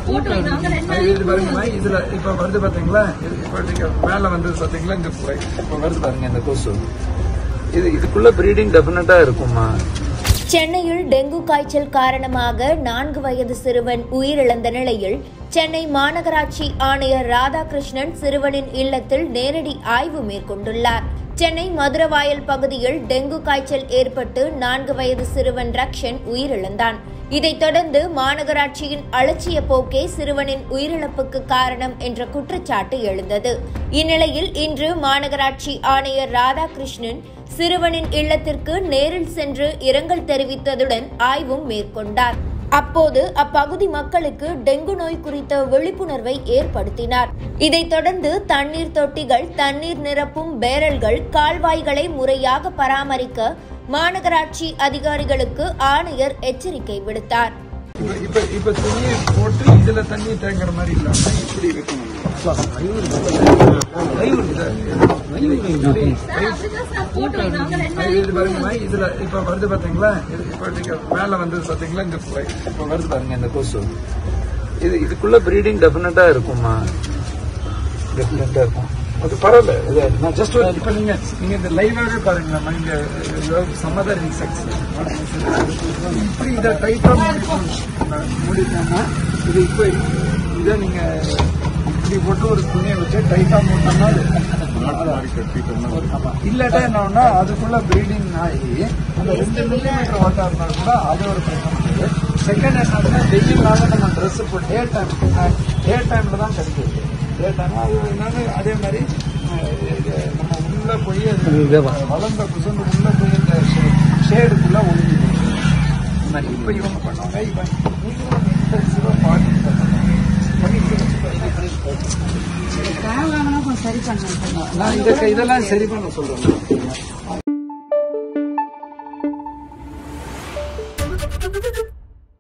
இது பாருங்கம்மா இதுல இப்ப வருது பாத்தீங்களா இது இப்ப நீங்க மேல வந்தது பாத்தீங்களா இங்க இப்ப வருது பாருங்க இந்த கொசு இது இதுக்குள்ள பிரீடிங் டெஃபினட்டா இருக்குமா சென்னையில் டெங்கு காய்ச்சல் காரணமாக நான்கு வயது சிறுவன் உயிரிழந்த நிலையில் சென்னை மாநகராட்சி ஆணையர் ராதாகிருஷ்ணன் சிறுவனின் இல்லத்தில் நேரடி ஆய்வு மேற்கொண்டுள்ளார் சென்னை மதுரவாயல் பகுதியில் டெங்கு காய்ச்சல் ஏற்பட்டு நான்கு வயது சிறுவன் ரக்ஷன் உயிரிழந்தான் இதைத் தொடர்ந்து மாநகராட்சியின் அலட்சிய போக்கே சிறுவனின் உயிரிழப்புக்கு காரணம் என்ற குற்றச்சாட்டு எழுந்தது இந்நிலையில் இன்று மாநகராட்சி ஆணையர் ராதாகிருஷ்ணன் சிறுவனின் இல்லத்திற்கு நேரில் சென்று இரங்கல் தெரிவித்ததுடன் ஆய்வும் மேற்கொண்டார் அப்போது அப்பகுதி மக்களுக்கு டெங்கு நோய் குறித்த விழிப்புணர்வை ஏற்படுத்தினார் இதைத் தொடர்ந்து தண்ணீர் தொட்டிகள் தண்ணீர் நிரப்பும் பேரல்கள் கால்வாய்களை முறையாக பராமரிக்க மாநகராட்சி அதிகாரிகளுக்கு ஆணையர் எச்சரிக்கை விடுத்தார் இப்ப இப்ப இப்ப துணியை போட்டு இதுல தண்ணி தேங்குற மாதிரி இல்லாம இப்படி வைக்கணும் இது பாருங்கம்மா இதுல இப்ப வருது பாத்தீங்களா இது இப்ப நீங்க மேல வந்தது பாத்தீங்களா இங்க இப்ப வருது பாருங்க இந்த கொசு இது இதுக்குள்ள பிரீடிங் டெஃபினட்டா இருக்குமா டெஃபினட்டா இருக்கும் அது பரவாயில்ல இது நான் ஜஸ்ட் இப்ப நீங்க நீங்க இந்த லைவாவே பாருங்களா இங்க சம்மதர் இன்செக்ட்ஸ் இப்படி இதை டைட்டா மூடிட்டோம்னா இது இப்போ இதை நீங்க இப்படி போட்டு ஒரு துணியை வச்சு டைட்டா மூட்டோம்னா ஆமா. இல்லாட்டா என்னன்னா அதுக்குள்ள பிரீடிங் ஆகி அந்த ரெண்டு மில்லிமீட்டர் ஓட்டா இருந்தா கூட அது ஒரு பிரச்சனை செகண்ட் என்னன்னா வெயில்னால நம்ம ட்ரெஸ் இப்போ டே டைம் டே டைம்ல தான் கிடைக்குது டே டைம் அது என்னன்னு அதே மாதிரி அஹ், இது நம்ம உள்ள போய் அது வளர்ந்த குசந்து உள்ள போய் இந்த ஷேடுக்குள்ள ஒழிஞ்சிடும் இப்ப இவங்க பண்ணுவாங்க இப்ப நீங்களும் இன்டென்சிவா பார்த்து நான் இந்த இதெல்லாம் சரி பண்ண சொல்றேன்